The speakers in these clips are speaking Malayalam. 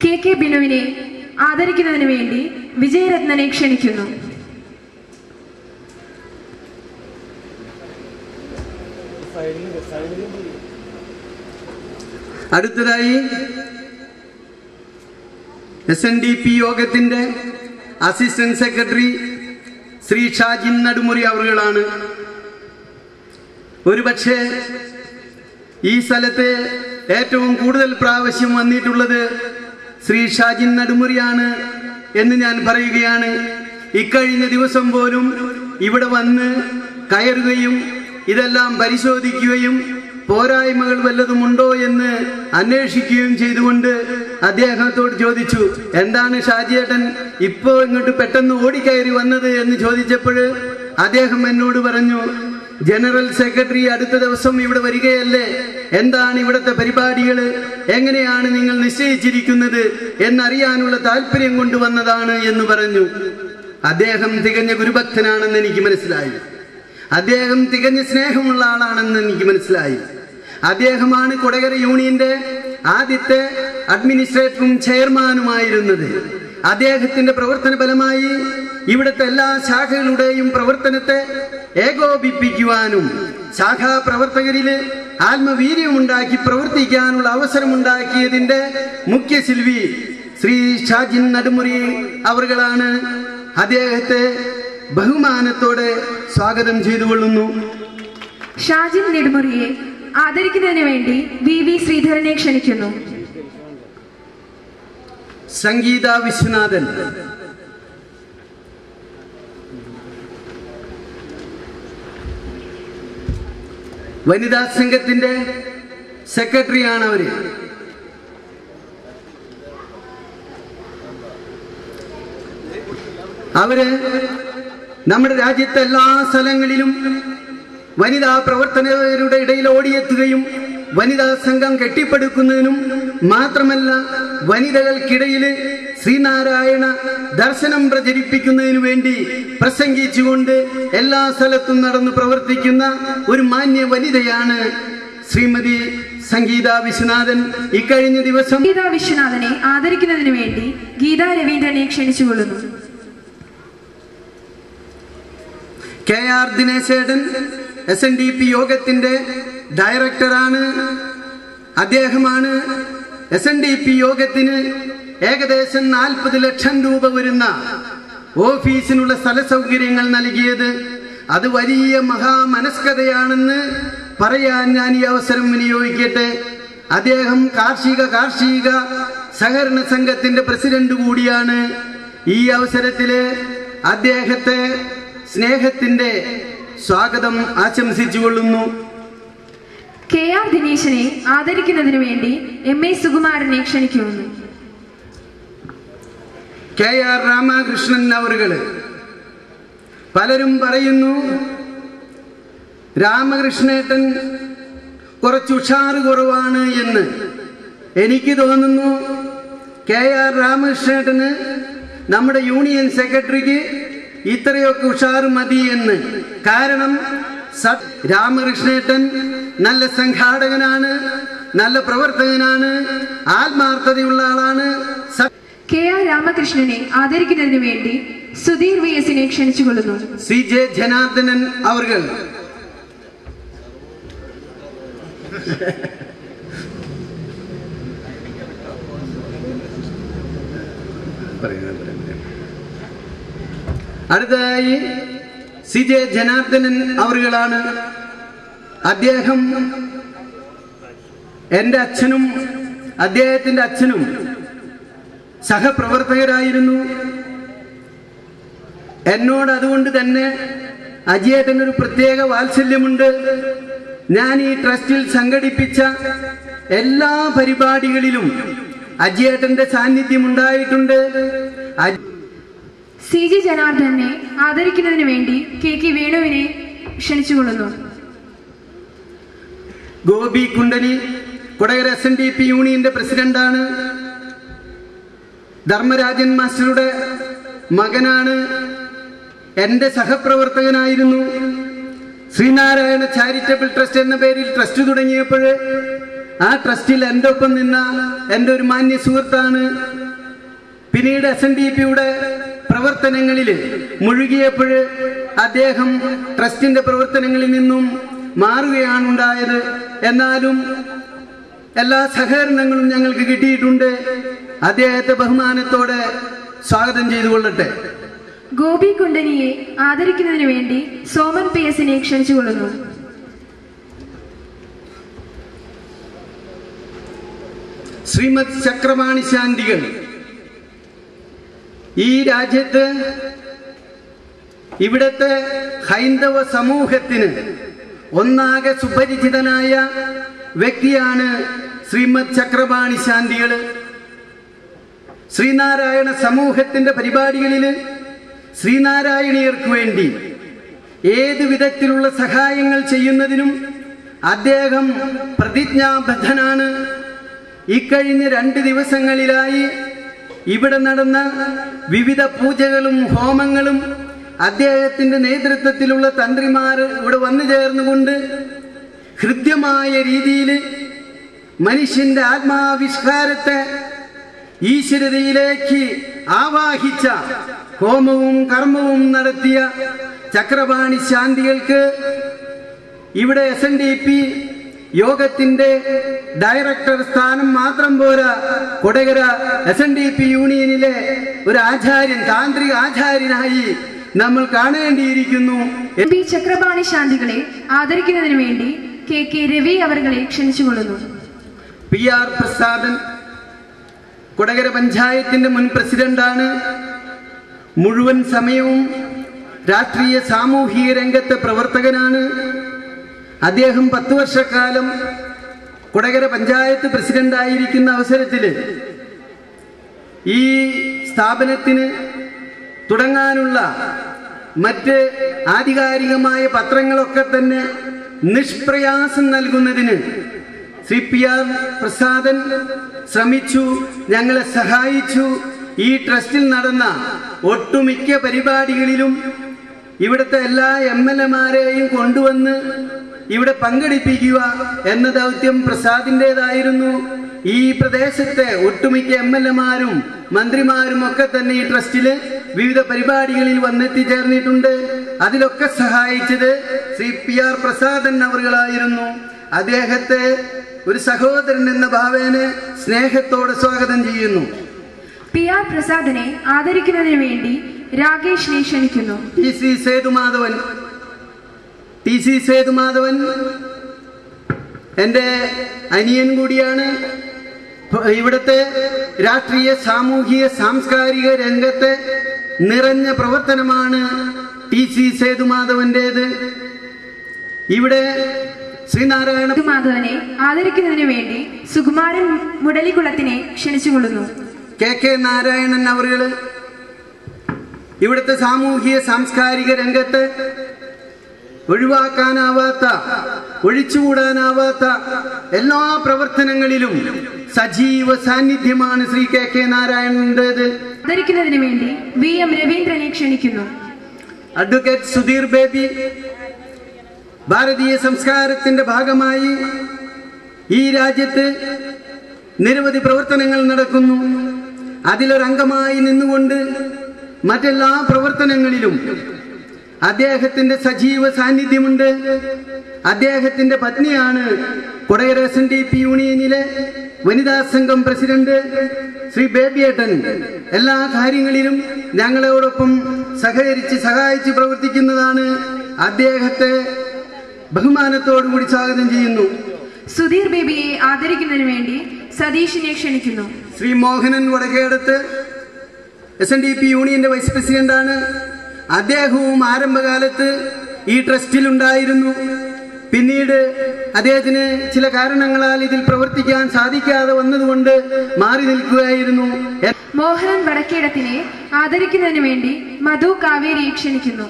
കെ കെ ബിനുവിനെ ആദരിക്കുന്നതിന് വേണ്ടി വിജയരത്നനെ ക്ഷണിക്കുന്നു അടുത്തതായി എസ് എൻ ഡി പി യോഗത്തിന്റെ അസിസ്റ്റന്റ് സെക്രട്ടറി ശ്രീ ഷാജിൻ നടുമുറി അവറുകളാണ് ഒരുപക്ഷെ ഈ സ്ഥലത്ത് ഏറ്റവും കൂടുതൽ പ്രാവശ്യം വന്നിട്ടുള്ളത് ശ്രീ ഷാജിൻ നടുമുറിയാണ് എന്ന് ഞാൻ പറയുകയാണ് ഇക്കഴിഞ്ഞ ദിവസം പോലും ഇവിടെ വന്ന് കയറുകയും ഇതെല്ലാം പരിശോധിക്കുകയും പോരായ്മകൾ വല്ലതുമുണ്ടോ എന്ന് അന്വേഷിക്കുകയും ചെയ്തുകൊണ്ട് അദ്ദേഹത്തോട് ചോദിച്ചു എന്താണ് ഷാജിയേട്ടൻ ഇപ്പോ ഇങ്ങോട്ട് പെട്ടെന്ന് ഓടിക്കയറി വന്നത് എന്ന് ചോദിച്ചപ്പോൾ അദ്ദേഹം എന്നോട് പറഞ്ഞു ജനറൽ സെക്രട്ടറി അടുത്ത ദിവസം ഇവിടെ വരികയല്ലേ എന്താണ് ഇവിടുത്തെ പരിപാടികൾ എങ്ങനെയാണ് നിങ്ങൾ നിശ്ചയിച്ചിരിക്കുന്നത് എന്നറിയാനുള്ള താല്പര്യം കൊണ്ടുവന്നതാണ് എന്ന് പറഞ്ഞു അദ്ദേഹം തികഞ്ഞ ഗുരുഭക്തനാണെന്ന് എനിക്ക് മനസ്സിലായി അദ്ദേഹം തികഞ്ഞ സ്നേഹമുള്ള ആളാണെന്ന് എനിക്ക് മനസ്സിലായി അദ്ദേഹമാണ് കൊടകര യൂണിയന്റെ ആദ്യത്തെ അഡ്മിനിസ്ട്രേറ്ററും ചെയർമാനുമായിരുന്നത് അദ്ദേഹത്തിന്റെ പ്രവർത്തന ഫലമായി ഇവിടുത്തെ എല്ലാ ശാഖകളുടെയും പ്രവർത്തനത്തെ ഏകോപിപ്പിക്കുവാനും ശാഖാ പ്രവർത്തകരില് ആത്മവീര്യമുണ്ടാക്കി പ്രവർത്തിക്കാനുള്ള അവസരമുണ്ടാക്കിയതിന്റെ മുഖ്യ ശില്പി ശ്രീ ഷാജിൻ നടുമുറി അവർകളാണ് അദ്ദേഹത്തെ ബഹുമാനത്തോടെ സ്വാഗതം ചെയ്തുകൊള്ളുന്നു ഷാജിൻ നെടുമുറിയെ ആദരിക്കുന്നതിന് വേണ്ടി വി വി ശ്രീധരനെ ക്ഷണിക്കുന്നു സംഗീത വിശ്വനാഥൻ വനിതാ സംഘത്തിന്റെ സെക്രട്ടറിയാണ് അവര് അവര് നമ്മുടെ രാജ്യത്തെ എല്ലാ സ്ഥലങ്ങളിലും വനിതാ പ്രവർത്തകരുടെ ഇടയിൽ ഓടിയെത്തുകയും വനിതാ സംഘം കെട്ടിപ്പടുക്കുന്നതിനും മാത്രമല്ല വനിതകൾക്കിടയിൽ ശ്രീനാരായണ ദർശനം പ്രചരിപ്പിക്കുന്നതിനു വേണ്ടി പ്രസംഗിച്ചുകൊണ്ട് എല്ലാ സ്ഥലത്തും നടന്ന് പ്രവർത്തിക്കുന്ന ഒരു മാന്യ വനിതയാണ് ശ്രീമതി സംഗീത വിശ്വനാഥൻ ഇക്കഴിഞ്ഞ ദിവസം ഗീതാ വിശ്വനാഥനെ ആദരിക്കുന്നതിന് വേണ്ടി ഗീതാ രവീന്ദ്രനെ ക്ഷണിച്ചുകൊള്ളുന്നു കെ ആർ ദിനേശേടൻ എസ് എൻ ഡി പി യോഗത്തിന്റെ ഡയറക്ടറാണ് അദ്ദേഹമാണ് എസ് എൻ ഡി പി യോഗത്തിന് ഏകദേശം നാൽപ്പത് ലക്ഷം രൂപ വരുന്ന ഓഫീസിനുള്ള സ്ഥല സൗകര്യങ്ങൾ നൽകിയത് അത് വലിയ മഹാമനസ്കതയാണെന്ന് പറയാൻ ഞാൻ ഈ അവസരം വിനിയോഗിക്കട്ടെ അദ്ദേഹം കാർഷിക കാർഷിക സഹകരണ സംഘത്തിന്റെ പ്രസിഡന്റ് കൂടിയാണ് ഈ അവസരത്തില് അദ്ദേഹത്തെ സ്നേഹത്തിന്റെ സ്വാഗതം ആശംസിച്ചുകൊള്ളുന്നു കെ ആർ ദിനേശനെ ആദരിക്കുന്നതിന് വേണ്ടി എം എ സുകുമാരനെ ക്ഷണിക്കുന്നു കെ ആർ രാമകൃഷ്ണൻ അവറുകള് പലരും പറയുന്നു രാമകൃഷ്ണേട്ടൻ കുറച്ച് ഉഷാറ് കുറവാണ് എന്ന് എനിക്ക് തോന്നുന്നു കെ ആർ രാമകൃഷ്ണേട്ടന് നമ്മുടെ യൂണിയൻ സെക്രട്ടറിക്ക് ഇത്രയൊക്കെ ഉഷാറ് മതി എന്ന് കാരണം സ- രാമകൃഷ്ണേട്ടൻ നല്ല സംഘാടകനാണ് നല്ല പ്രവർത്തകനാണ് ആത്മാർത്ഥതയുള്ള ആളാണ് സ- കെ ആർ രാമകൃഷ്ണനെ ആദരിക്കുന്നതിന് വേണ്ടി സുധീർ വി എസിനെ ക്ഷണിച്ചുകൊള്ളുന്നു സി ജെ ജനാർദ്ദനൻ അവർകൾ അടുത്തതായി സി ജെ ജനാർദ്ദനൻ അവർകളാണ് അദ്ദേഹം എൻ്റെ അച്ഛനും അദ്ദേഹത്തിൻ്റെ അച്ഛനും സഹപ്രവർത്തകരായിരുന്നു എന്നോട് അതുകൊണ്ട് തന്നെ അജയേട്ടൻ ഒരു പ്രത്യേക വാത്സല്യമുണ്ട് ഞാൻ ഈ ട്രസ്റ്റിൽ സംഘടിപ്പിച്ച എല്ലാ പരിപാടികളിലും അജയേട്ടന്റെ സാന്നിധ്യം ഉണ്ടായിട്ടുണ്ട് അജ്- സി ജി ജനാർദ്ദനെ ആദരിക്കുന്നതിന് വേണ്ടി കെ കെ വേണുവിനെ ക്ഷണിച്ചുകൊള്ളുന്നു Gopi Kundani Kodakara S N D P യൂണിയന്റെ പ്രസിഡന്റാണ് ധർമ്മരാജൻ മാസ്റ്ററുടെ മകനാണ് എൻ്റെ സഹപ്രവർത്തകനായിരുന്നു ശ്രീനാരായണ ചാരിറ്റബിൾ ട്രസ്റ്റ് എന്ന പേരിൽ ട്രസ്റ്റ് തുടങ്ങിയപ്പോൾ ആ ട്രസ്റ്റിൽ എൻ്റെ ഒപ്പം നിന്ന എൻ്റെ ഒരു മാന്യ സുഹൃത്താണ് പിന്നീട് എസ് എൻ ഡി പിയുടെ പ്രവർത്തനങ്ങളിൽ മുഴുകിയപ്പോൾ അദ്ദേഹം ട്രസ്റ്റിന്റെ പ്രവർത്തനങ്ങളിൽ നിന്നും മാറുകയാണ് ഉണ്ടായത് എന്നാലും എല്ലാ സഹകരണങ്ങളും ഞങ്ങൾക്ക് കിട്ടിയിട്ടുണ്ട് അദ്ദേഹത്തെ ബഹുമാനത്തോടെ സ്വാഗതം ചെയ്തുകൊള്ളട്ടെ ഗോപി കുണ്ടനിയെ ആദരിക്കുന്നതിന് വേണ്ടി സോമൻ പി എസിനെ ക്ഷണിച്ചുകൊള്ളുന്നു ശ്രീമദ് ചക്രപാണി ശാന്തികൾ ഈ രാജ്യത്ത് ഇവിടത്തെ ഹൈന്ദവ സമൂഹത്തിന് ഒന്നാകെ സുപരിചിതനായ വ്യക്തിയാണ് ശ്രീമദ് ചക്രപാണി ശാന്തികൾ ശ്രീനാരായണ സമൂഹത്തിന്റെ പരിപാടികളിൽ ശ്രീനാരായണീയർക്ക് വേണ്ടി ഏത് വിധത്തിലുള്ള സഹായങ്ങൾ ചെയ്യുന്നതിനും അദ്ദേഹം പ്രതിജ്ഞാബദ്ധനാണ് ഇക്കഴിഞ്ഞ രണ്ട് ദിവസങ്ങളിലായി ഇവിടെ നടന്ന വിവിധ പൂജകളും ഹോമങ്ങളും അദ്ദേഹത്തിന്റെ നേതൃത്വത്തിലുള്ള തന്ത്രിമാർ ഇവിടെ വന്നു ചേർന്നുകൊണ്ട് ഹൃദ്യമായ രീതിയിൽ മനുഷ്യന്റെ ആത്മാവിഷ്കാരത്തെ ഈശ്വരതയിലേക്ക് ആവാഹിച്ച ഹോമവും കർമ്മവും നടത്തിയ ചക്രപാണി ശാന്തികൾക്ക് ഇവിടെ എസ് എൻ ഡി പി യോഗത്തിന്റെ ഡയറക്ടർ സ്ഥാനം മാത്രം പോരാ Kodakara S N D P യൂണിയനിലെ ഒരു ആചാര്യൻ താന്ത്രിക ആചാര്യനായി നമ്മൾ കാണേണ്ടിയിരിക്കുന്നു എം പി ചക്രപാണി ശാന്തികളെ ആദരിക്കുന്നതിന് വേണ്ടി കെ കെ രവി അവരുടെ ക്ഷണിച്ചുകൊള്ളുന്നു പി ആർ പ്രസാദൻ കൊടകര പഞ്ചായത്തിന്റെ മുൻ പ്രസിഡന്റാണ് മുഴുവൻ സമയവും രാഷ്ട്രീയ സാമൂഹിക രംഗത്തെ പ്രവർത്തകനാണ് അദ്ദേഹം പത്ത് വർഷക്കാലം കൊടകര പഞ്ചായത്ത് പ്രസിഡന്റായിരിക്കുന്ന അവസരത്തിൽ ഈ സ്ഥാപനത്തിന് തുടങ്ങാനുള്ള മറ്റ് ആധികാരികമായ പത്രങ്ങളൊക്കെ തന്നെ നിഷ്പ്രയാസം നൽകുന്നതിന് ശ്രീ പി ആർ പ്രസാദൻ ശ്രമിച്ചു ഞങ്ങളെ സഹായിച്ചു ഈ ട്രസ്റ്റിൽ നടന്ന ഒട്ടുമിക്ക പരിപാടികളിലും ഇവിടുത്തെ എല്ലാ എം എൽ എമാരെയും കൊണ്ടുവന്ന് ഇവിടെ പങ്കെടുപ്പിക്കുക എന്ന ദൗത്യം പ്രസാദിൻ്റെതായിരുന്നു ഈ പ്രദേശത്തെ ഒട്ടുമിക്ക എം എൽ എമാരും മന്ത്രിമാരും ഒക്കെ തന്നെ ഈ ട്രസ്റ്റില് വിവിധ പരിപാടികളിൽ വന്നെത്തിച്ചേർന്നിട്ടുണ്ട് അതിലൊക്കെ സഹായിച്ചത് ശ്രീ പി ആർ പ്രസാദൻ അവറുകളായിരുന്നു അദ്ദേഹത്തെ ഒരു സഹോദരൻ എന്ന ഭാവേന സ്നേഹത്തോടെ സ്വാഗതം ചെയ്യുന്നു പി ആർ പ്രസാദിനെ ആദരിക്കുന്നതിന് വേണ്ടി രാകേഷിനെ ക്ഷണിക്കുന്നു T C Sethumadhavan T C Sethumadhavan എൻ്റെ അനിയൻ കൂടിയാണ് ഇവിടുത്തെ രാഷ്ട്രീയ സാമൂഹിക സാംസ്കാരിക രംഗത്തെ നിറഞ്ഞ പ്രവർത്തനമാണ് ടി സി സേതുമാധവൻ്റേത് ഇവിടെ ശ്രീനാരായണ മാധവനെ ആദരിക്കുന്നതിന് വേണ്ടി സുകുമാരൻ മുടലിക്കുളത്തിനെ ക്ഷണിച്ചുകൊള്ളുന്നു കെ കെ നാരായണൻ അവറുകള് ഇവിടുത്തെ സാമൂഹിക സാംസ്കാരിക രംഗത്ത് ഒഴിവാക്കാനാവാത്ത ഒഴിച്ചുകൂടാനാവാത്ത എല്ലാ പ്രവർത്തനങ്ങളിലും സജീവ സാന്നിധ്യമാണ് ശ്രീ കെ കെ നാരായണൻ്റേത് ആദരിക്കുന്നതിന് വേണ്ടി വി എം രവീന്ദ്രനെ ക്ഷണിക്കുന്നു അഡ്വക്കേറ്റ് സുധീർ ബേബി ഭാരതീയ സംസ്കാരത്തിന്റെ ഭാഗമായി ഈ രാജ്യത്ത് നിരവധി പ്രവർത്തനങ്ങൾ നടക്കുന്നു അതിലൊരംഗമായി നിന്നുകൊണ്ട് മറ്റെല്ലാ പ്രവർത്തനങ്ങളിലും അദ്ദേഹത്തിന്റെ സജീവ സാന്നിധ്യമുണ്ട് അദ്ദേഹത്തിന്റെ പത്നിയാണ് Kodakara S N D P യൂണിയനിലെ വനിതാ സംഘം പ്രസിഡന്റ് ശ്രീ ബേബിയേട്ടൻ എല്ലാ കാര്യങ്ങളിലും ഞങ്ങളോടൊപ്പം സഹകരിച്ച് സഹായിച്ച് പ്രവർത്തിക്കുന്നതാണ് അദ്ദേഹത്തെ ബഹുമാനത്തോടുകൂടി സ്വാഗതം ചെയ്യുന്നു സുധീർ ബേബിയെ ആദരിക്കുന്നതിന് വേണ്ടി സതീഷിനെ ക്ഷണിക്കുന്നു Shri Mohanan Vadakkedath S N D P യൂണിയന്റെ വൈസ് പ്രസിഡന്റാണ് അദ്ദേഹവും ആരംഭകാലത്ത് ഈ ട്രസ്റ്റിലുണ്ടായിരുന്നു പിന്നീട് അദ്ദേഹത്തിന് ചില കാരണങ്ങളാൽ ഇതിൽ പ്രവർത്തിക്കാൻ സാധിക്കാതെ വന്നതുകൊണ്ട് മാറി നിൽക്കുകയായിരുന്നു എ- മോഹനൻ വടക്കേടത്തിനെ ആദരിക്കുന്നതിന് വേണ്ടി മധു കാവേരിയെ ക്ഷണിക്കുന്നു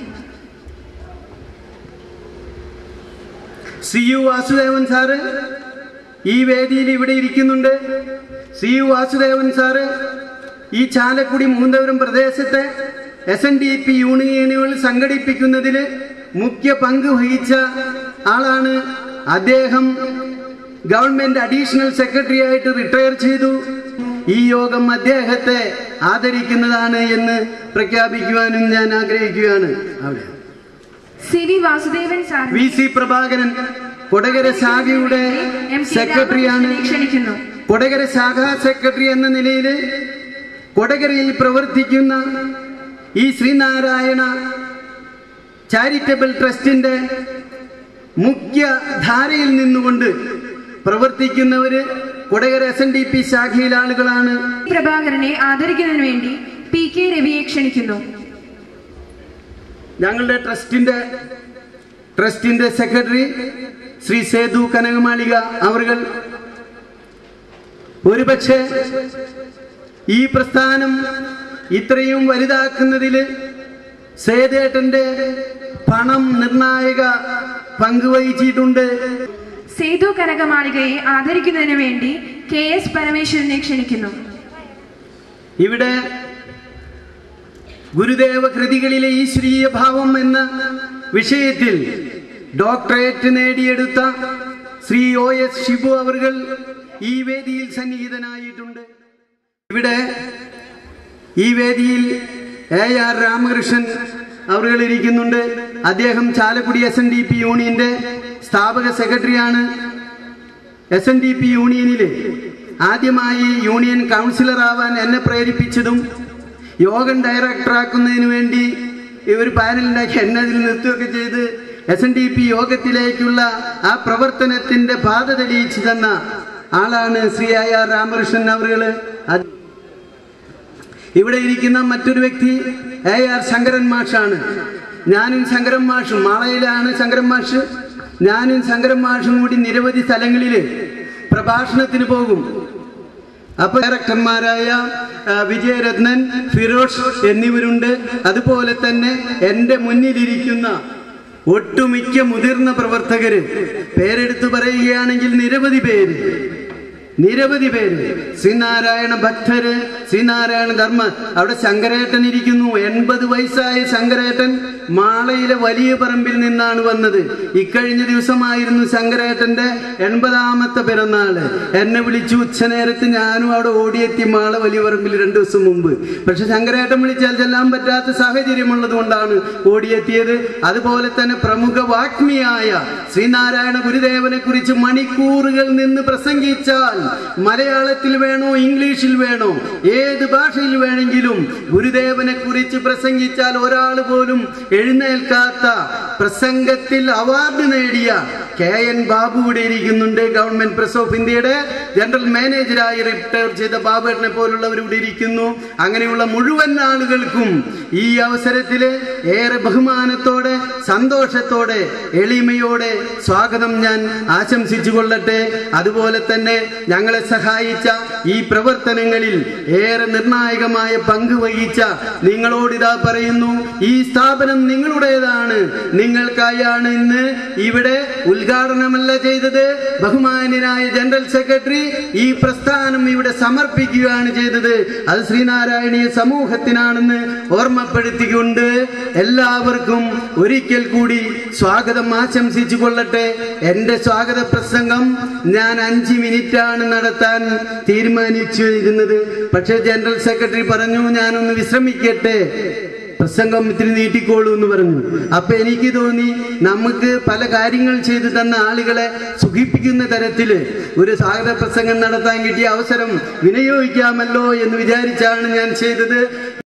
സി യു വാസുദേവൻ സാറ് ഈ വേദിയിൽ ഇവിടെ ഇരിക്കുന്നുണ്ട് സി യു വാസുദേവൻ സാറ് ഈ ചാലക്കുടി മൂന്തപുരം പ്രദേശത്തെ എസ് എൻ ഡി പി യൂണിയനുകൾ സംഘടിപ്പിക്കുന്നതിൽ മുഖ്യ പങ്ക് വഹിച്ച ആളാണ് അദ്ദേഹം ഗവൺമെന്റ് അഡീഷണൽ സെക്രട്ടറി ആയിട്ട് റിട്ടയർ ചെയ്തു ഈ യോഗം അദ്ദേഹത്തെ ആദരിക്കുന്നതാണ് എന്ന് പ്രഖ്യാപിക്കുവാനും ഞാൻ ആഗ്രഹിക്കുകയാണ് അവിടെ C V Vasudevan sir V C Prabhakaran Kodakara ശാഖയുടെ എം സി സെക്രട്ടറിയാണ് രാമകൃഷ്ണനെ ക്ഷണിക്കുന്നു കൊടകര ശാഖാ സെക്രട്ടറി എന്ന നിലയിൽ കൊടകരയിൽ പ്രവർത്തിക്കുന്ന ഈ ശ്രീനാരായണ ചാരിറ്റബിൾ ട്രസ്റ്റിന്റെ മുഖ്യ ധാരയിൽ നിന്നുകൊണ്ട് പ്രവർത്തിക്കുന്നവര് Kodakara S N D P ശാഖയിലെ ആളുകളാണ് പ്രഭാകരനെ ആദരിക്കുന്നതിന് വേണ്ടി പി കെ രവിയെ ക്ഷണിക്കുന്നു ഞങ്ങളുടെ ട്രസ്റ്റിന്റെ ട്രസ്റ്റിന്റെ സെക്രട്ടറി ശ്രീ സേതു കനകമാളിക അവർകൾ ഒരുപക്ഷെ ഈ പ്രസ്ഥാനം ഇത്രയും വലുതാക്കുന്നതിൽ സേതേട്ടന്റെ പണം നിർണായക പങ്കുവഹിച്ചിട്ടുണ്ട് സേതു കനകമാളികയെ ആദരിക്കുന്നതിന് വേണ്ടി കെ എസ് പരമേശ്വരനെ ക്ഷണിക്കുന്നു ഇവിടെ ഗുരുദേവ കൃതികളിലെ ഈശ്വരീയ ഭാവം എന്ന വിഷയത്തിൽ ഡോക്ടറേറ്റ് നേടിയെടുത്ത ശ്രീ ഒ എസ് ഷിബു അവർകൾ ഈ വേദിയിൽ സന്നിഹിതനായിട്ടുണ്ട് ഇവിടെ ഈ വേദിയിൽ എ ആർ രാമകൃഷ്ണൻ അവറുകൾ ഇരിക്കുന്നുണ്ട് അദ്ദേഹം Chalakudy S N D P യൂണിയന്റെ സ്ഥാപക സെക്രട്ടറിയാണ് എസ് എൻ ഡി പി യൂണിയനിൽ ആദ്യമായി യൂണിയൻ കൗൺസിലർ ആവാൻ എന്നെ പ്രേരിപ്പിച്ചതും യോഗം ഡയറക്ടറാക്കുന്നതിന് വേണ്ടി ഇവർ പാനലുണ്ടാക്കി എന്നെ അതിൽ നിർത്തുകയൊക്കെ ചെയ്ത് എസ് എൻ ഡി പി യോഗത്തിലേക്കുള്ള ആ പ്രവർത്തനത്തിന്റെ പാത തെളിയിച്ചു തന്ന ആളാണ് ശ്രീ ആയ രാമകൃഷ്ണൻ അവറുകള് അത് ഇവിടെ ഇരിക്കുന്ന മറ്റൊരു വ്യക്തി എ ആർ ശങ്കരൻ മാഷാണ് ഞാനും ശങ്കരൻ മാഷും മാളയിലാണ് ശങ്കരൻ മാഷ് ഞാനും ശങ്കരൻ മാഷും കൂടി നിരവധി സ്ഥലങ്ങളിൽ പ്രഭാഷണത്തിന് പോകും അപ്പൊ ഡയറക്ടർമാരായ ആ, വിജയരത്നൻ ഫിറോഷ് എന്നിവരുണ്ട് അതുപോലെ തന്നെ എൻ്റെ മുന്നിലിരിക്കുന്ന ഒട്ടുമിക്ക മുതിർന്ന പ്രവർത്തകര് പേരെടുത്തു പറയുകയാണെങ്കിൽ നിരവധി പേര് നിരവധി പേര് ശ്രീനാരായണ ഭക്തര് ശ്രീനാരായണ ധർമ്മ അവിടെ ശങ്കരേട്ടൻ ഇരിക്കുന്നു എൺപത് വയസ്സായ ശങ്കരേട്ടൻ മാളയിലെ വലിയ പറമ്പിൽ നിന്നാണ് വന്നത് ഇക്കഴിഞ്ഞ ദിവസമായിരുന്നു ശങ്കരേട്ടന്റെ എൺപതാമത്തെ പിറന്നാള് എന്നെ വിളിച്ചു ഉച്ചനേരത്ത് ഞാനും അവിടെ ഓടിയെത്തി മാള വലിയ പറമ്പിൽ രണ്ടു ദിവസം മുമ്പ് പക്ഷെ ശങ്കരേട്ടൻ വിളിച്ചാൽ ചെല്ലാൻ പറ്റാത്ത സാഹചര്യമുള്ളത് കൊണ്ടാണ് ഓടിയെത്തിയത് അതുപോലെ തന്നെ പ്രമുഖ വാഗ്മിയായ ശ്രീനാരായണ ഗുരുദേവനെ കുറിച്ച് മണിക്കൂറുകൾ നിന്ന് പ്രസംഗിച്ചാൽ മലയാളത്തിൽ വേണോ ഇംഗ്ലീഷിൽ വേണോ ഏത് ഭാഷയിൽ വേണമെങ്കിലും ഗുരുദേവനെ കുറിച്ച് പ്രസംഗിച്ചാൽ ഒരാൾ പോലും എഴുന്നേൽക്കാത്ത പ്രസംഗത്തിൽ അവാർഡ് നേടിയ കെ എൻ ബാബു ഇവിടെ ഇരിക്കുന്നുണ്ട് ഗവൺമെന്റ് പ്രസ് ഓഫ് ഇന്ത്യയുടെ ജനറൽ മാനേജരായി റിട്ടയർ ചെയ്ത ബാബുവിനെ പോലുള്ളവർ ഇവിടെ ഇരിക്കുന്നു അങ്ങനെയുള്ള മുഴുവൻ ആളുകൾക്കും ഈ അവസരത്തിൽ ഏറെ ബഹുമാനത്തോടെ സന്തോഷത്തോടെ എളിമയോടെ സ്വാഗതം ഞാൻ ആശംസിച്ചു കൊള്ളട്ടെ അതുപോലെ തന്നെ ഞങ്ങളെ സഹായിച്ച ഈ പ്രവർത്തനങ്ങളിൽ ഏറെ നിർണായകമായ പങ്ക് വഹിച്ച നിങ്ങളോട് ഇതാ പറയുന്നു ഈ സ്ഥാപനം നിങ്ങളുടേതാണ് നിങ്ങൾക്കായാണ് ഇന്ന് ഇവിടെ ഉദ്ഘാടനമല്ല ചെയ്തത് ബഹുമാന്യനായ ജനറൽ സെക്രട്ടറി ഈ പ്രസ്ഥാനം ഇവിടെ സമർപ്പിക്കുകയാണ് ചെയ്തത് അത് ശ്രീനാരായണീയ സമൂഹത്തിനാണെന്ന് ഓർമ്മപ്പെടുത്തിക്കൊണ്ട് എല്ലാവർക്കും ഒരിക്കൽ കൂടി സ്വാഗതം ആശംസിച്ചു കൊള്ളട്ടെ എന്റെ സ്വാഗത പ്രസംഗം ഞാൻ അഞ്ച് മിനിറ്റാണ് നടത്താൻ തീരുമാനിച്ചിരുന്നത് പക്ഷേ ജനറൽ സെക്രട്ടറി പറഞ്ഞു ഞാനൊന്ന് വിശ്രമിക്കട്ടെ പ്രസംഗം ഇത്തിരി നീട്ടിക്കോളൂ എന്ന് പറഞ്ഞു അപ്പൊ എനിക്ക് തോന്നി നമുക്ക് പല കാര്യങ്ങൾ ചെയ്തു തന്ന ആളുകളെ സുഖിപ്പിക്കുന്ന തരത്തില് ഒരു സ്വാഗത പ്രസംഗം നടത്താൻ കിട്ടിയ അവസരം വിനിയോഗിക്കാമല്ലോ എന്ന് വിചാരിച്ചാണ് ഞാൻ ചെയ്തത്